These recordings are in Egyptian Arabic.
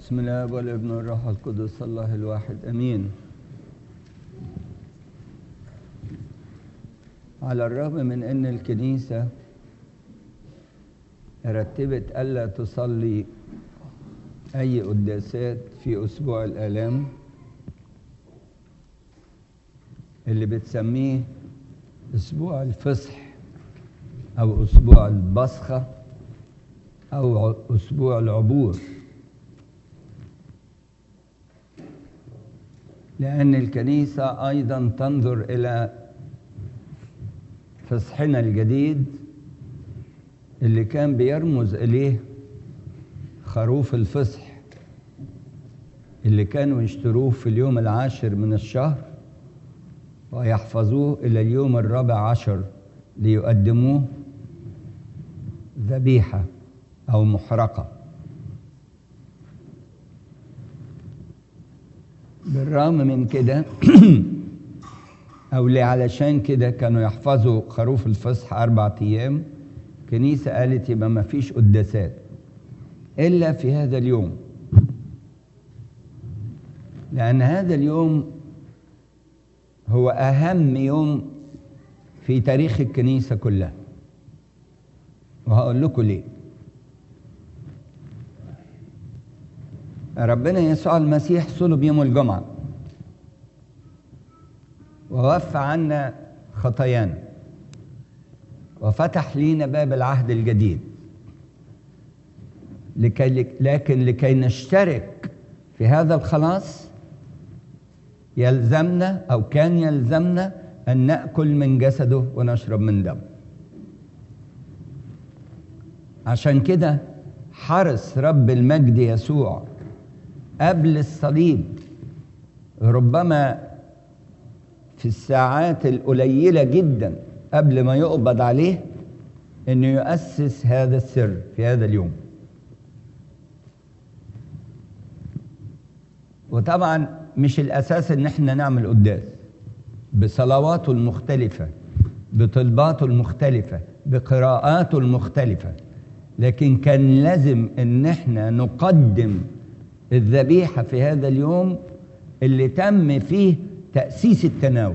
بسم الله والابن والروح القدس الله الواحد امين على الرغم من ان الكنيسه رتبت الا تصلي اي قداسات في اسبوع الالام اللي بتسميه اسبوع الفصح او اسبوع البصخه او اسبوع العبور لأن الكنيسة أيضا تنظر إلى فصحنا الجديد اللي كان بيرمز إليه خروف الفصح اللي كانوا يشتروه في اليوم العاشر من الشهر ويحفظوه إلى اليوم الرابع عشر ليقدموه ذبيحة أو محرقة بالرغم من كده او اللي علشان كده كانوا يحفظوا خروف الفصح اربع ايام كنيسه قالت يبقى ما فيش قداسات الا في هذا اليوم لان هذا اليوم هو اهم يوم في تاريخ الكنيسه كلها وهقول لكم ليه ربنا يسوع المسيح صلب يوم الجمعة ووفى عنا خطايانا وفتح لينا باب العهد الجديد لكي لكن لكي نشترك في هذا الخلاص يلزمنا أو كان يلزمنا أن نأكل من جسده ونشرب من دمه عشان كده حرص رب المجد يسوع قبل الصليب ربما في الساعات القليلة جدا قبل ما يقبض عليه انه يؤسس هذا السر في هذا اليوم وطبعا مش الاساس ان احنا نعمل قداس بصلواته المختلفة بطلباته المختلفة بقراءاته المختلفة لكن كان لازم ان احنا نقدم الذبيحة في هذا اليوم اللي تم فيه تأسيس التناول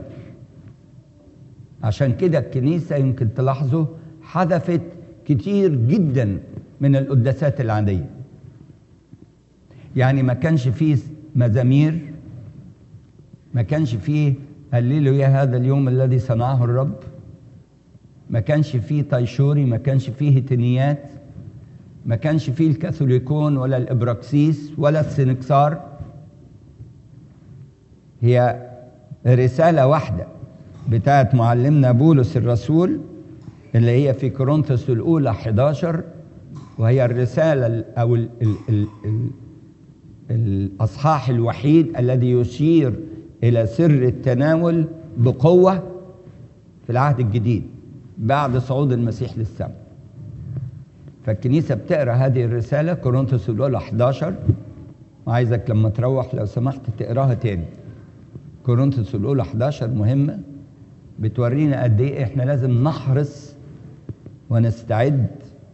عشان كده الكنيسة يمكن تلاحظوا حذفت كتير جدا من القداسات العادية يعني ما كانش فيه مزامير ما كانش فيه هللوا يا هذا اليوم الذي صنعه الرب ما كانش فيه طيشوري ما كانش فيه هتنيات ما كانش فيه الكاثوليكون ولا الابراكسيس ولا السنكسار هي رسالة واحدة بتاعت معلمنا بولس الرسول اللي هي في كورنثوس الأولى 11 وهي الرسالة أو ال ال ال ال الأصحاح الوحيد الذي يشير إلى سر التناول بقوة في العهد الجديد بعد صعود المسيح للسماء فالكنيسة بتقرأ هذه الرسالة كورنثوس الأولى 11 وعايزك لما تروح لو سمحت تقراها تاني كورنثوس الأولى 11 مهمة بتورينا قد إيه إحنا لازم نحرص ونستعد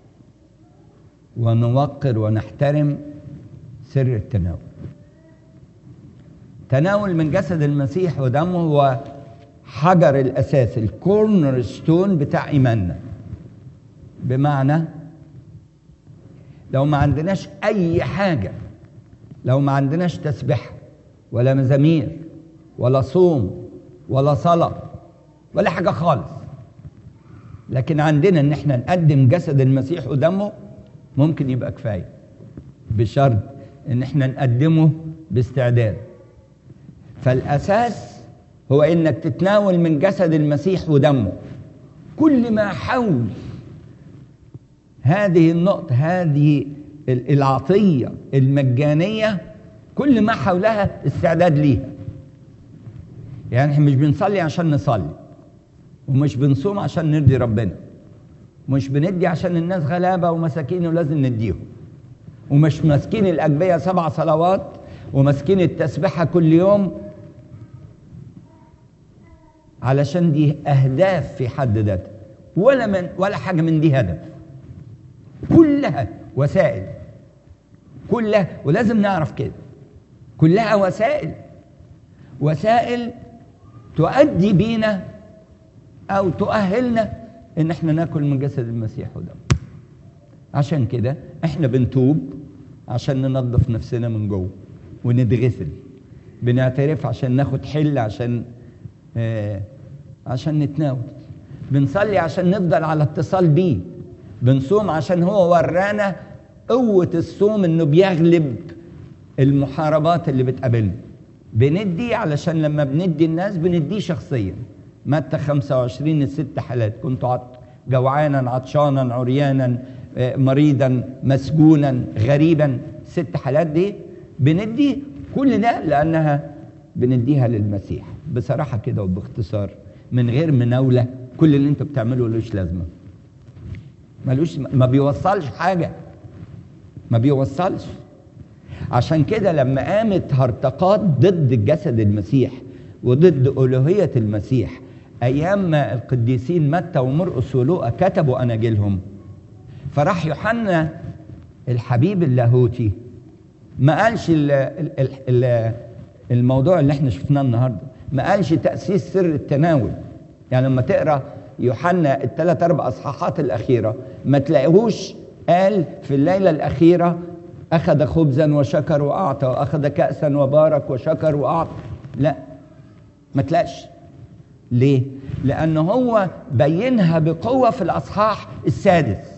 ونوقر ونحترم سر التناول تناول من جسد المسيح ودمه هو حجر الأساس الكورنر ستون بتاع إيماننا بمعنى لو ما عندناش اي حاجه لو ما عندناش تسبيحه ولا مزامير ولا صوم ولا صلاه ولا حاجه خالص لكن عندنا ان احنا نقدم جسد المسيح ودمه ممكن يبقى كفايه بشرط ان احنا نقدمه باستعداد فالاساس هو انك تتناول من جسد المسيح ودمه كل ما حول هذه النقطة هذه العطية المجانية كل ما حولها استعداد ليها يعني احنا مش بنصلي عشان نصلي ومش بنصوم عشان نرضي ربنا مش بندي عشان الناس غلابة ومساكين ولازم نديهم ومش ماسكين الأجبية سبع صلوات وماسكين التسبيحة كل يوم علشان دي أهداف في حد ذاتها ولا من ولا حاجة من دي هدف كلها وسائل كلها ولازم نعرف كده كلها وسائل وسائل تؤدي بينا او تؤهلنا ان احنا ناكل من جسد المسيح ودمه عشان كده احنا بنتوب عشان ننظف نفسنا من جوه ونتغسل بنعترف عشان ناخد حل عشان آه عشان نتناول بنصلي عشان نفضل على اتصال بيه بنصوم عشان هو ورانا قوة الصوم انه بيغلب المحاربات اللي بتقابلنا بندي علشان لما بندي الناس بنديه شخصيا متى 25 الست حالات كنت عط جوعانا عطشانا عريانا مريضا مسجونا غريبا ست حالات دي بندي كل ده لانها بنديها للمسيح بصراحه كده وباختصار من غير مناوله كل اللي انت بتعمله ملوش لازمه ملوش ما بيوصلش حاجه ما بيوصلش عشان كده لما قامت هرطقات ضد الجسد المسيح وضد الوهيه المسيح ايام ما القديسين متى ومرقس ولوقا كتبوا اناجيلهم فراح يوحنا الحبيب اللاهوتي ما قالش ال ال ال الموضوع اللي احنا شفناه النهارده ما قالش تاسيس سر التناول يعني لما تقرا يوحنا الثلاث اربع اصحاحات الاخيره ما تلاقيهوش قال في الليله الاخيره اخذ خبزا وشكر واعطى واخذ كاسا وبارك وشكر واعطى لا ما تلاقش ليه لان هو بينها بقوه في الاصحاح السادس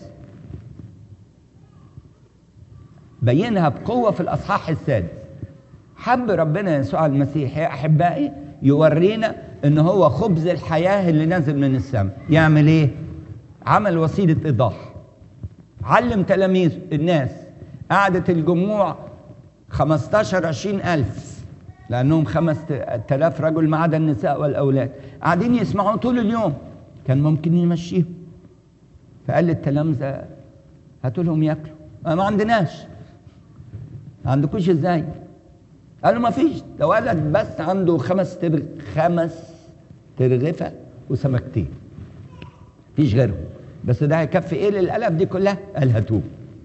بينها بقوه في الاصحاح السادس حب ربنا يسوع المسيح يا احبائي يورينا ان هو خبز الحياه اللي نازل من السماء يعمل ايه عمل وسيله ايضاح علم تلاميذ الناس قعدت الجموع 15 20 ألف لأنهم خمس تلاف رجل ما عدا النساء والأولاد قاعدين يسمعوا طول اليوم كان ممكن يمشيهم فقال للتلامذة هاتوا لهم ياكلوا ما عندناش ما عندكوش ازاي قالوا ما فيش ده ولد بس عنده خمس ترغ... خمس ترغفة وسمكتين فيش غيرهم بس ده هيكفي ايه للألف دي كلها قال هاتوه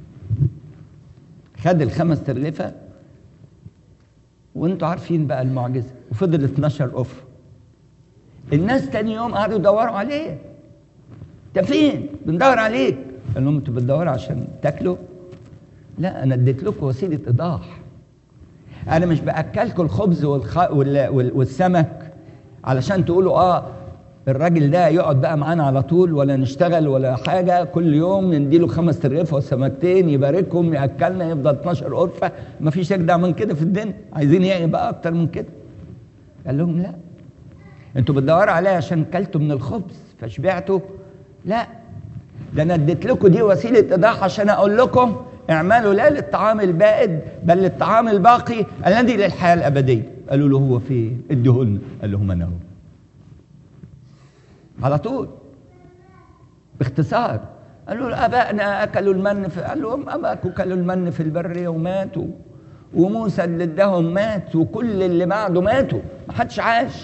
خد الخمس ترغفة وانتوا عارفين بقى المعجزة وفضل 12 أفر الناس تاني يوم قعدوا يدوروا عليه انت فين؟ بندور عليك قال لهم انتوا بتدوروا عشان تاكلوا؟ لا انا اديت لكم وسيله ايضاح انا مش باكلكم الخبز والخ... وال... وال... والسمك علشان تقولوا اه الراجل ده يقعد بقى معانا على طول ولا نشتغل ولا حاجه كل يوم نديله خمس ترغيفه وسمكتين يباركهم ياكلنا يفضل 12 غرفه مفيش اجدع من كده في الدنيا عايزين ايه بقى اكتر من كده قال لهم لا انتوا بتدوروا عليا عشان كلتوا من الخبز فشبعتوا لا ده انا اديت لكم دي وسيله ايضاح عشان اقول لكم اعملوا لا للطعام البائد بل للطعام الباقي الذي للحياه الابديه قالوا له هو فين اديه لنا قال لهم انا هو على طول باختصار قالوا له ابائنا اكلوا المن في قال لهم اباكم كلوا المن في البر وماتوا وموسى اللي اداهم مات وكل اللي بعده ماتوا ما حدش عاش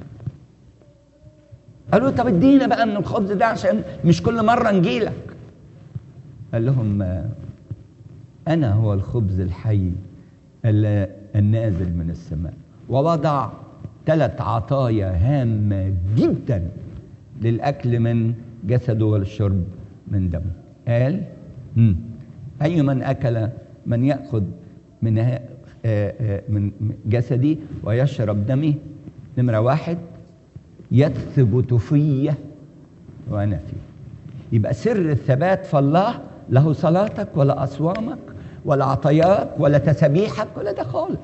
قالوا طب ادينا بقى من الخبز ده عشان مش كل مره نجيلك قال لهم انا هو الخبز الحي النازل من السماء ووضع ثلاث عطايا هامه جدا للاكل من جسده والشرب من دمه قال مم. اي من اكل من ياخذ من من جسدي ويشرب دمي نمره واحد يثبت في وانا فيه يبقى سر الثبات في الله له صلاتك ولا اصوامك ولا عطاياك ولا تسبيحك ولا ده خالص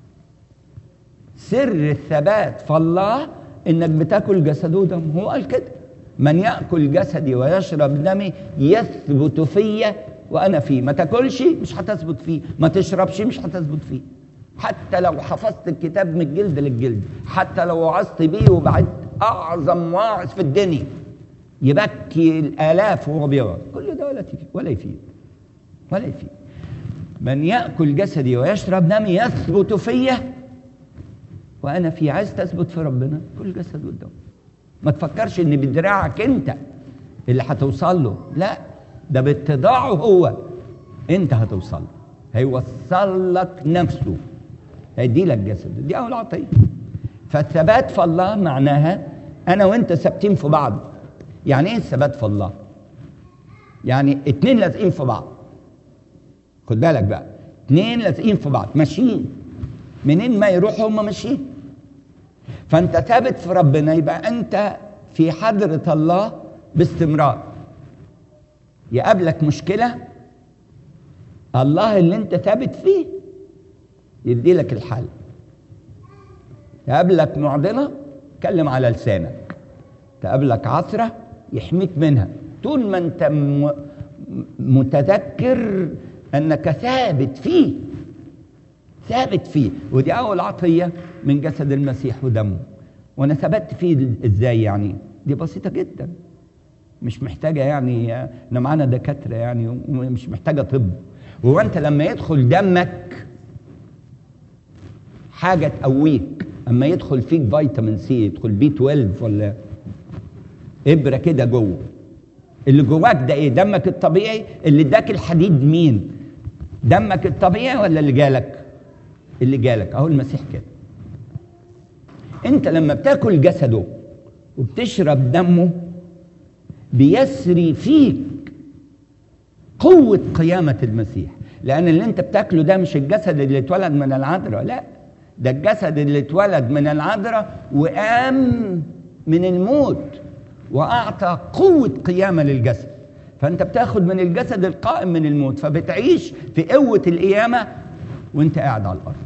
سر الثبات في الله انك بتاكل جسده ودمه هو قال كده من ياكل جسدي ويشرب دمي يثبت فيا وانا فيه ما تاكلش مش هتثبت فيه ما تشربش مش هتثبت فيه حتى لو حفظت الكتاب من الجلد للجلد حتى لو وعظت بيه وبعدت اعظم واعظ في الدنيا يبكي الالاف وهو بيوعظ كل ده ولا تفيد ولا يفيد ولا يفيد من ياكل جسدي ويشرب دمي يثبت فيا وانا في عايز تثبت في ربنا كل جسد قدامه ما تفكرش ان بدراعك انت اللي هتوصل له لا ده باتضاعه هو انت هتوصل له هيوصل لك نفسه هيدي لك جسده دي اول عطيه فالثبات في الله معناها انا وانت ثابتين في بعض يعني ايه الثبات في الله يعني اتنين لازقين في بعض خد بالك بقى اتنين لازقين في بعض ماشيين منين ما يروحوا هم ماشيين فانت ثابت في ربنا يبقى انت في حضرة الله باستمرار يقابلك مشكلة الله اللي انت ثابت فيه يدي لك الحل تقابلك معضلة كلم على لسانك تقابلك عثرة يحميك منها طول ما انت م- متذكر انك ثابت فيه ثابت فيه ودي اول عطيه من جسد المسيح ودمه وانا ثبت فيه ازاي يعني دي بسيطه جدا مش محتاجه يعني احنا معانا دكاتره يعني ومش محتاجه طب هو انت لما يدخل دمك حاجه تقويك اما يدخل فيك فيتامين سي يدخل بي 12 ولا ابره كده جوه اللي جواك ده ايه دمك الطبيعي اللي اداك الحديد مين دمك الطبيعي ولا اللي جالك اللي جالك اهو المسيح كده انت لما بتاكل جسده وبتشرب دمه بيسري فيك قوة قيامة المسيح لأن اللي أنت بتاكله ده مش الجسد اللي اتولد من العذراء لا ده الجسد اللي اتولد من العذراء وقام من الموت وأعطى قوة قيامة للجسد فأنت بتاخد من الجسد القائم من الموت فبتعيش في قوة القيامة وأنت قاعد على الأرض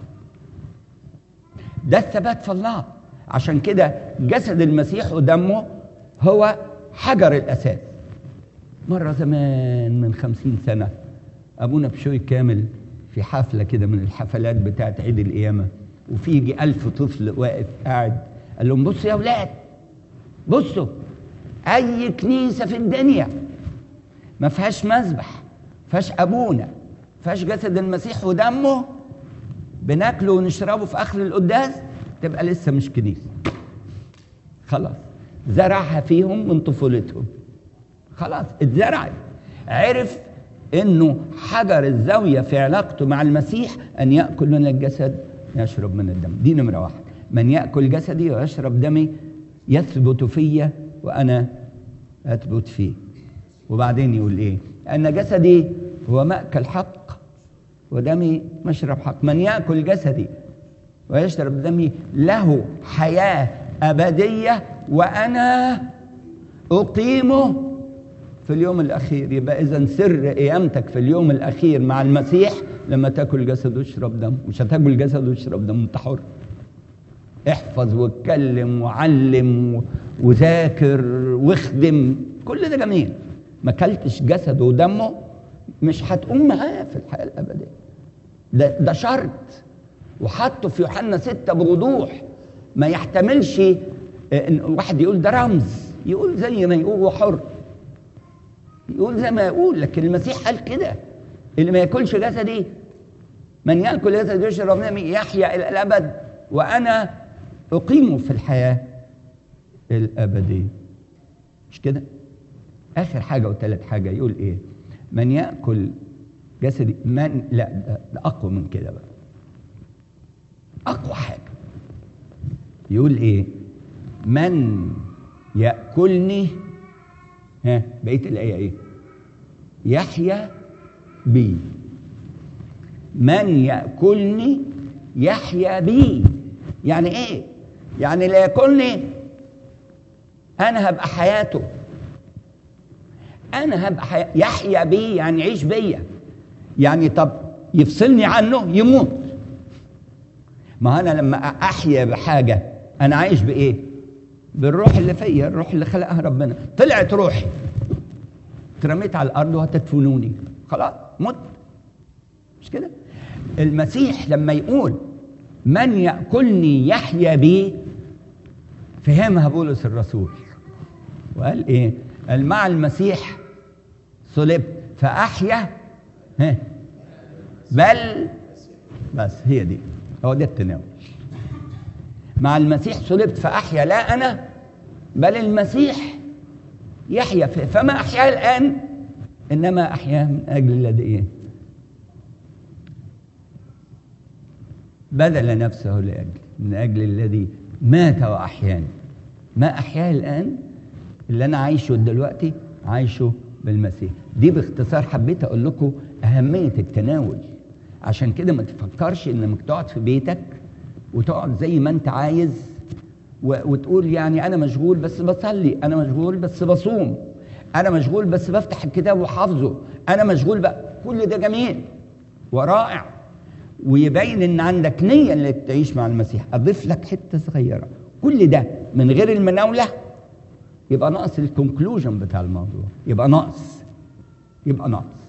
ده الثبات في الله عشان كده جسد المسيح ودمه هو حجر الأساس مرة زمان من خمسين سنة أبونا بشوي كامل في حفلة كده من الحفلات بتاعت عيد القيامة وفي يجي ألف طفل واقف قاعد قال لهم بصوا يا أولاد بصوا أي كنيسة في الدنيا ما فيهاش مذبح ما فيهاش أبونا ما فيهاش جسد المسيح ودمه بناكله ونشربه في آخر القداس تبقى لسه مش كنيسة خلاص زرعها فيهم من طفولتهم خلاص اتزرعت عرف انه حجر الزاويه في علاقته مع المسيح ان ياكل من الجسد يشرب من الدم دي نمره واحد من ياكل جسدي ويشرب دمي يثبت في وانا اثبت فيه وبعدين يقول ايه ان جسدي هو ماكل حق ودمي مشرب حق من ياكل جسدي ويشرب دمي له حياه ابديه وانا اقيمه في اليوم الاخير يبقى اذا سر قيامتك في اليوم الاخير مع المسيح لما تاكل جسد وتشرب دم مش هتاكل جسد وتشرب دم انت حر احفظ واتكلم وعلم وذاكر واخدم كل ده جميل ما اكلتش جسده ودمه مش هتقوم معاه في الحياه الابديه ده ده شرط وحطه في يوحنا ستة بوضوح ما يحتملش ان واحد يقول ده رمز يقول زي ما يقول هو حر يقول زي ما يقول لكن المسيح قال كده اللي ما ياكلش جسدي من ياكل جسدي ويشرب دمي يحيا الى الابد وانا اقيمه في الحياه الابديه مش كده اخر حاجه وثالث حاجه يقول ايه من ياكل جسدي من لا ده, ده اقوى من كده بقى اقوى حاجه يقول ايه من ياكلني ها بقيه الايه ايه يحيا بي من ياكلني يحيا بي يعني ايه يعني لا ياكلني انا هبقى حياته انا هبقى حي... يحيا بي يعني يعيش بيا يعني طب يفصلني عنه يموت ما انا لما احيا بحاجه انا عايش بايه بالروح اللي فيا الروح اللي خلقها ربنا طلعت روحي اترميت على الارض وهتدفنوني خلاص مت مش كده المسيح لما يقول من ياكلني يحيا بي فهمها بولس الرسول وقال ايه قال مع المسيح صلبت فاحيا ها بل بس هي دي هو ده التناول مع المسيح صلبت فأحيا لا أنا بل المسيح يحيا فيه فما أحيا الآن إنما أحيا من أجل الذي إيه بذل نفسه لاجل من اجل الذي مات واحياني ما احياه الان اللي انا عايشه دلوقتي عايشه بالمسيح دي باختصار حبيت اقول لكم اهميه التناول عشان كده ما تفكرش انك تقعد في بيتك وتقعد زي ما انت عايز و- وتقول يعني انا مشغول بس بصلي انا مشغول بس بصوم انا مشغول بس بفتح الكتاب وحافظه انا مشغول بقى كل ده جميل ورائع ويبين ان عندك نيه انك تعيش مع المسيح اضيف لك حته صغيره كل ده من غير المناوله يبقى ناقص الكونكلوجن بتاع الموضوع يبقى ناقص يبقى ناقص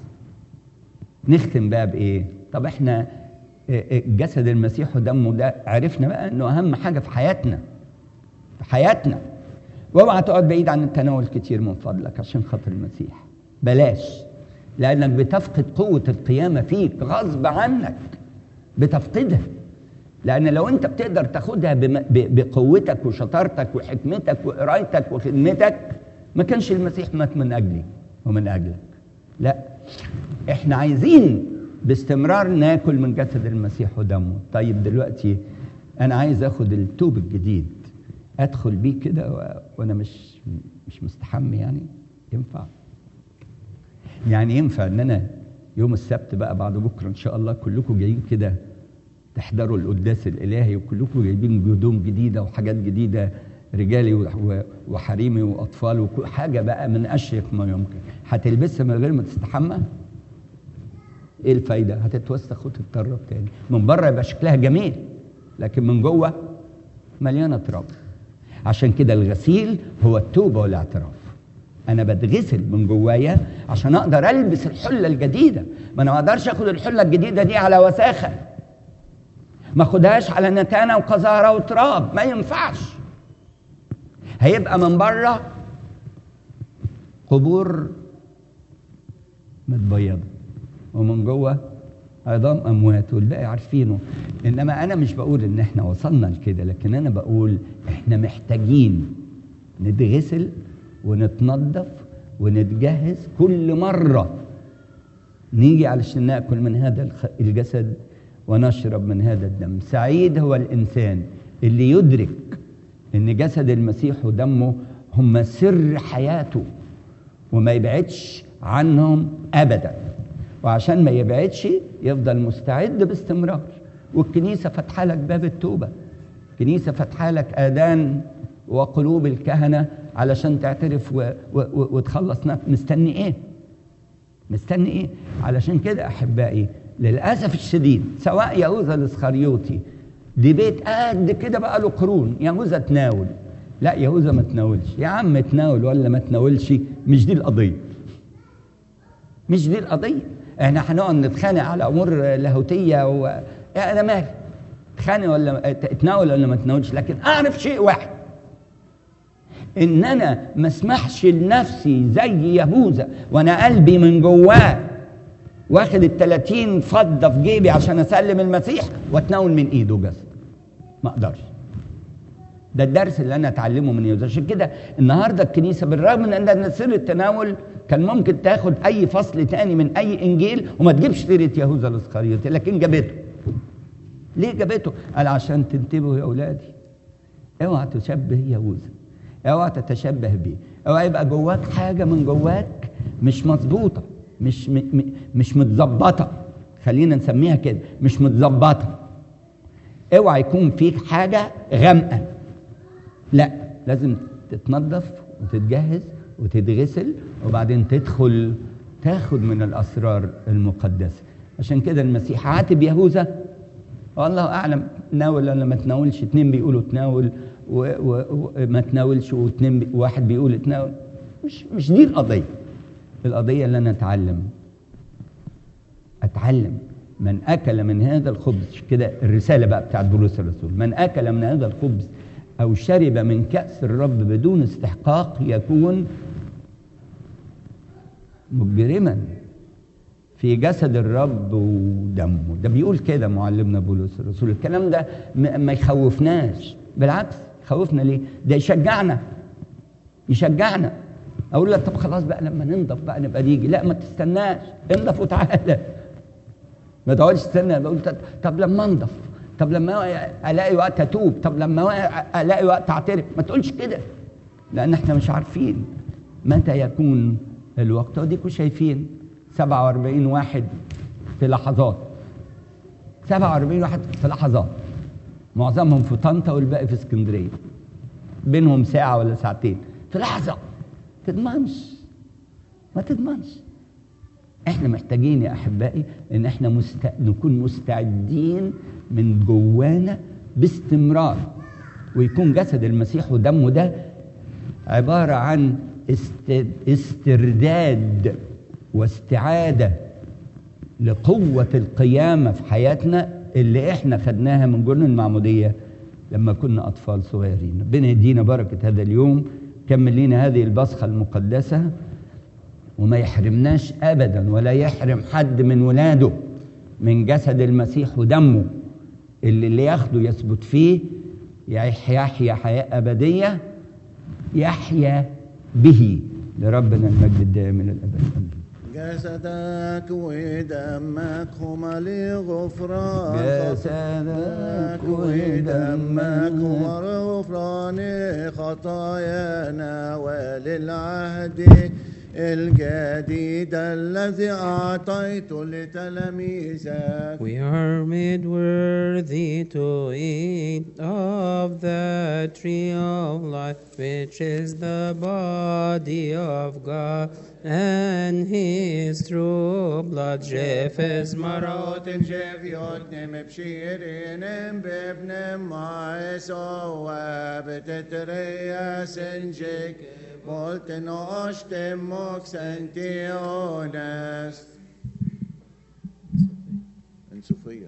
نختم بقى بايه طب احنا آه، آه، جسد المسيح ودمه ده عرفنا بقى انه اهم حاجه في حياتنا في حياتنا واوعى تقعد بعيد عن التناول كتير من فضلك عشان خاطر المسيح بلاش لانك بتفقد قوه القيامه فيك غصب عنك بتفقدها لان لو انت بتقدر تاخدها بم- ب- بقوتك وشطارتك وحكمتك وقرايتك وخدمتك ما كانش المسيح مات من اجلي ومن اجلك لا احنا عايزين باستمرار ناكل من جسد المسيح ودمه طيب دلوقتي انا عايز اخد التوب الجديد ادخل بيه كده و- وانا مش مش مستحمي يعني ينفع يعني ينفع ان انا يوم السبت بقى بعد بكره ان شاء الله كلكم جايين كده تحضروا القداس الالهي وكلكم جايبين جدوم جديده وحاجات جديده رجالي و- و- وحريمي واطفال وكل حاجه بقى من اشيك ما يمكن هتلبسها من غير ما تستحمى ايه الفايده هتتوسخ وتتطرب تاني من بره يبقى شكلها جميل لكن من جوه مليانه تراب عشان كده الغسيل هو التوبه والاعتراف انا بتغسل من جوايا عشان اقدر البس الحله الجديده ما انا ما اقدرش اخد الحله الجديده دي على وساخه ما اخدهاش على نتانه وقذاره وتراب ما ينفعش هيبقى من بره قبور متبيضه ومن جوه عظام اموات والباقي عارفينه انما انا مش بقول ان احنا وصلنا لكده لكن انا بقول احنا محتاجين نتغسل ونتنظف ونتجهز كل مره نيجي علشان ناكل من هذا الخ- الجسد ونشرب من هذا الدم سعيد هو الانسان اللي يدرك ان جسد المسيح ودمه هم سر حياته وما يبعدش عنهم ابدا وعشان ما يبعدش يفضل مستعد باستمرار والكنيسه فاتحه لك باب التوبه الكنيسه فاتحه لك اذان وقلوب الكهنه علشان تعترف و... و... و... وتخلص نفسك مستني ايه مستني ايه علشان كده احبائي للاسف الشديد سواء يهوذا الاسخريوطي دي بيت قد كده بقى له قرون يهوذا تناول لا يهوذا ما تناولش يا عم تناول ولا ما تناولش مش دي القضيه مش دي القضيه احنا هنقعد نتخانق على امور لاهوتيه و يا انا مالي تخانق ولا تناول ولا ما تناولش لكن اعرف شيء واحد ان انا ما اسمحش لنفسي زي يهوذا وانا قلبي من جواه واخد ال 30 فضه في جيبي عشان اسلم المسيح واتناول من ايده جسد ما اقدرش ده الدرس اللي انا اتعلمه من يهوذا عشان كده النهارده الكنيسه بالرغم من ان سر التناول كان ممكن تاخد اي فصل تاني من اي انجيل وما تجيبش سيره يهوذا الاسخريوطي لكن جابته ليه جابته؟ قال عشان تنتبهوا يا اولادي اوعى تشبه يهوذا اوعى تتشبه بيه اوعى يبقى جواك حاجه من جواك مش مظبوطه مش م م مش متظبطه خلينا نسميها كده مش متظبطه اوعى يكون فيك حاجه غامقه لا لازم تتنظف وتتجهز وتتغسل وبعدين تدخل تاخد من الاسرار المقدسه عشان كده المسيح عاتب يهوذا والله اعلم ناول ولا ما تناولش اتنين بيقولوا تناول وما تناولش واتنين بي واحد بيقول تناول مش مش دي القضيه القضيه اللي انا اتعلم اتعلم من اكل من هذا الخبز كده الرساله بقى بتاعت بولس الرسول من اكل من هذا الخبز او شرب من كاس الرب بدون استحقاق يكون مجرما في جسد الرب ودمه ده بيقول كده معلمنا بولس الرسول الكلام ده ما يخوفناش بالعكس يخوفنا ليه ده يشجعنا يشجعنا اقول لك طب خلاص بقى لما ننضف بقى نبقى نيجي لا ما تستناش انضف وتعالى ما تقعدش تستنى بقول طب لما انضف طب لما الاقي وقت اتوب طب لما الاقي وقت اعترف ما تقولش كده لان احنا مش عارفين متى يكون الوقت وديكوا شايفين 47 واحد في لحظات 47 واحد في لحظات معظمهم في طنطا والباقي في اسكندريه بينهم ساعه ولا ساعتين في لحظه تضمنش ما تضمنش احنا محتاجين يا احبائي ان احنا مست... نكون مستعدين من جوانا باستمرار ويكون جسد المسيح ودمه ده عباره عن است... استرداد واستعاده لقوه القيامه في حياتنا اللي احنا خدناها من جرن المعموديه لما كنا اطفال صغيرين ربنا يدينا بركه هذا اليوم كمل لنا هذه البصخه المقدسه وما يحرمناش ابدا ولا يحرم حد من ولاده من جسد المسيح ودمه اللي اللي ياخده يثبت فيه يحيا حياه ابديه يحيا به لربنا المجد الدائم الى الابد جسدك ودمك هما لغفران جسدك ودمك ودمك هما لغفران خطايانا وللعهد الجديد الذي أعطيته لتلاميذك We are made worthy to eat of the tree of life, which is the body of God and His true blood. Jefes مرات جفيوت نم بشيرين بابن مايسو وبتتريا سنجيك قلت نوشت موك سنتيونس انسوفية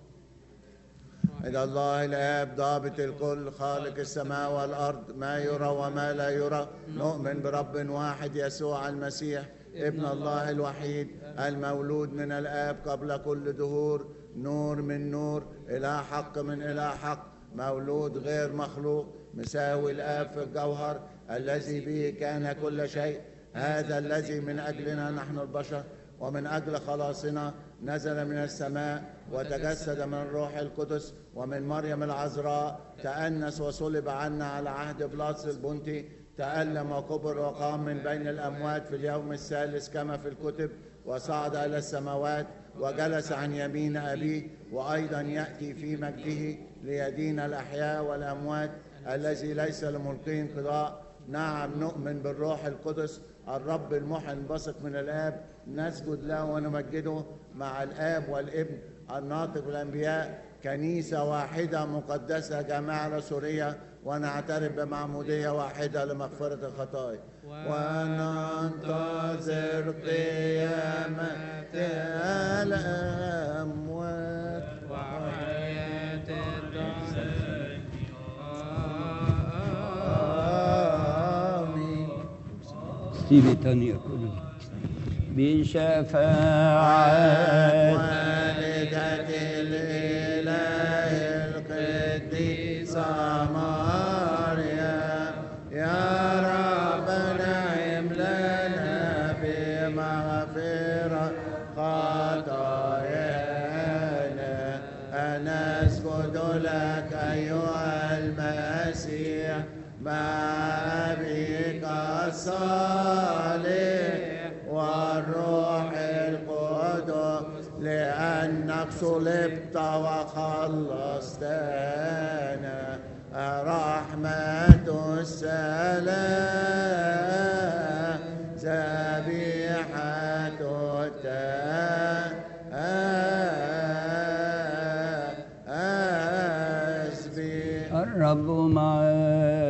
إذا الله الآب ضابط الكل خالق السماء والأرض ما يرى وما لا يرى نؤمن برب واحد يسوع المسيح ابن الله الوحيد المولود من الآب قبل كل دهور نور من نور إله حق من إله حق مولود غير مخلوق مساوي الآب في الجوهر الذي به كان كل شيء هذا الذي من أجلنا نحن البشر ومن أجل خلاصنا نزل من السماء وتجسد من الروح القدس ومن مريم العذراء تأنس وصلب عنا على عهد بلاس البنطي تألم وكبر وقام من بين الأموات في اليوم الثالث كما في الكتب وصعد إلى السماوات وجلس عن يمين أبيه وأيضا يأتي في مجده ليدين الأحياء والأموات الذي ليس لملقي انقضاء نعم نؤمن بالروح القدس الرب المحي البثق من الآب نسجد له ونمجده مع الآب والابن الناطق بالأنبياء كنيسة واحدة مقدسة جماعة سورية ونعترف بمعمودية واحدة لمغفرة الخطايا وننتظر قيامة الأموات وحياة آمين ستيفي تاني يقول بشفاعة والدة الإله القديسة مريم يا رب نعم لنا بمغفرة خطايانا نسجد لك أيها المسيح مع أبيك الصالح والروح القدس لأنك صلبت وخلصتنا رحمة السلام ذبيحة التسبيح الرب معك